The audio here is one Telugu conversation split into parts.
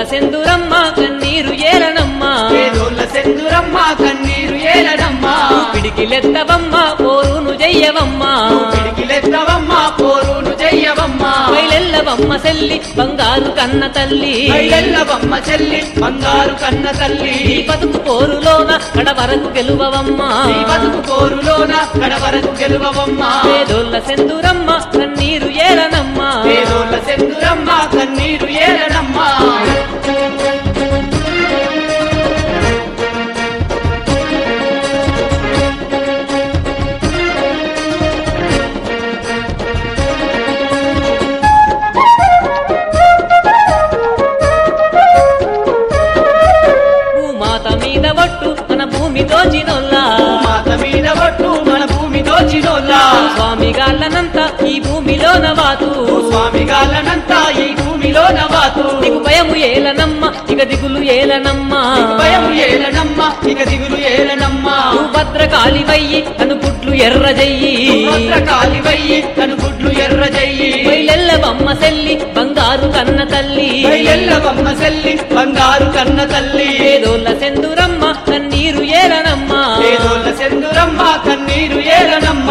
సెందురమ్మ కన్నీరు ఏలనమ్మ పేదోళ్ళ సెందురమ్మ కన్నీరు ఏలనమ్మ పిడికిలెత్తవమ్మ పోరును జయ్యవమ్మ పిడికిలెత్తవమ్మ పోరును చెయ్యవమ్మ బయలెల్లవమ్మ సెల్లి బంగారు కన్న తల్లి బయలెల్లవమ్మ చెల్లి బంగారు కన్న తల్లి ఈ బతుకు పోరులోన కడ వరకు గెలువవమ్మ ఈ బతుకు పోరులోన కడవరకు గెలువవమ్మ పేదోళ్ళ సెందురమ్మ కన్నీరు ఏలనమ్మ పేదోళ్ళ సెందురమ్మ కన్నీరు ఏలనమ్మ భూమాత మీద ఒట్టు మన భూమి దోచినొల్లా మాత మీద ఒట్టు మన భూమి దోచినోల్లా స్వామి గాళ్ళనంతా ఈ భూమిలోన వాతు స్వామి గాలనంతా ఈ భూమిలో నవాతు నీకు భయము ఏలనమ్మ ఇక దిగులు ఏలనమ్మ భయం ఏలనమ్మ ఇక దిగులు ఏలనమ్మ నువ్వు భద్రకాళివయ్యి అనుపుట్లు ఎర్రజయ్యి కాలి వయ్యి తను గుడ్లు ఎర్ర చెయ్యి బయలెల్లవమ్మ సెల్లి బంగారు కన్న తల్లి ఎల్లవమ్మ సెల్లి బంగారు కన్న తల్లి పేదోళ్ళ సెందురమ్మ కన్నీరు ఏలనమ్మ పేదోళ్ళ సెందురమ్మ కన్నీరు ఏలనమ్మ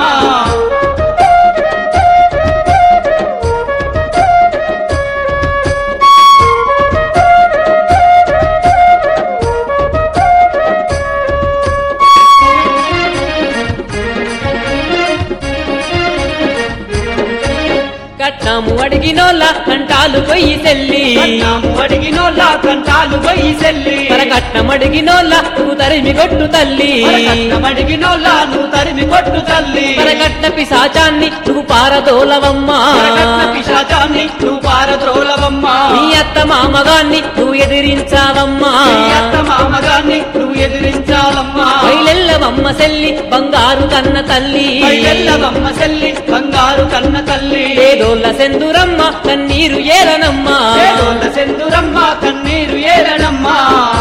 కట్నము అడిగినోళ్ళ కంటాలు పొయ్యి సెల్లి కన్నాము అడిగినోళ్ళ కంటాలు పోయి సెల్లి కట్నం అడిగినోళ్ళ నువ్వు తరిమి కొట్టు తల్లి కట్నం అడిగినోళ్ళ నువ్వు తరిమి కొట్టు తల్లి పరకట్న పిశాచాన్ని నువ్వు పారదోలవమ్మా కట్న పిశాచాన్ని నువ్వు పారద్రోలవమ్మ నీ అత్త మామగాన్ని నువ్వు ఎదిరించావమ్మా నీ అత్త మామగాన్ని నువ్వు ఎదిరించాలమ్మా బయలెల్లవమ్మ సెల్లి బంగారు కన్న తల్లి ఎల్లవమ్మ సెల్లి బంగారు కన్న తల్లి పేదోళ్ళ సెందురమ్మ కన్నీరు ఏలనమ్మా పేదోళ్ళ సెందురమ్మ కన్నీరు ఏలనమ్మా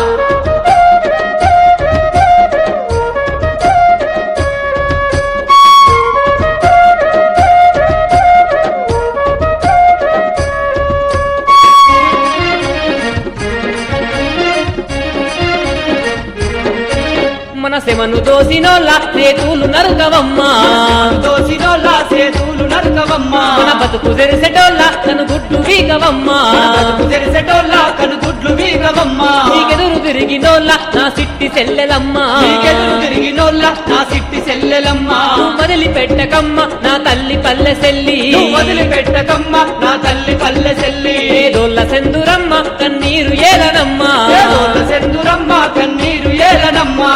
మన శమను దోసినోళ్ళ రేతులు నరుకవమ్మా దోసినోళ్ళ సేతులు నరకవమ్మ మన బతుకు తెరిసెటోళ్ళ తను గుడ్డు వీకవమ్మా బతుకు తెరిసెటోళ్ళ కనుగుడ్లు వీగవమ్మ నీకెదురు తిరిగినోళ్ళ నా సిట్టి సెల్లెలమ్మా నీకెదురు తిరిగినోళ్ళ నా సిట్టి సెల్లెలమ్మ నువ్వు వదిలిపెట్టకమ్మ నా తల్లి పల్లె సెల్లి నువ్వు వదిలిపెట్టకమ్మ నా తల్లి పల్లె సెల్లి పేదోళ్ళ సెందురమ్మ కన్నీరు ఏలనమ్మా పేదోళ్ళ సెందురమ్మ కన్నీరు ఏలనమ్మ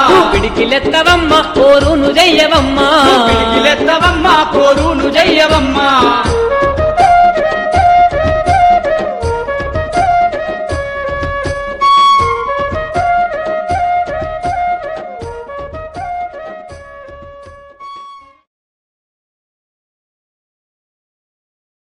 పిడికిలెత్తవమ్మ పోరును జయ్యవమ్మా పిడికిలెత్తవమ్మ పోరును జయ్యవమ్మ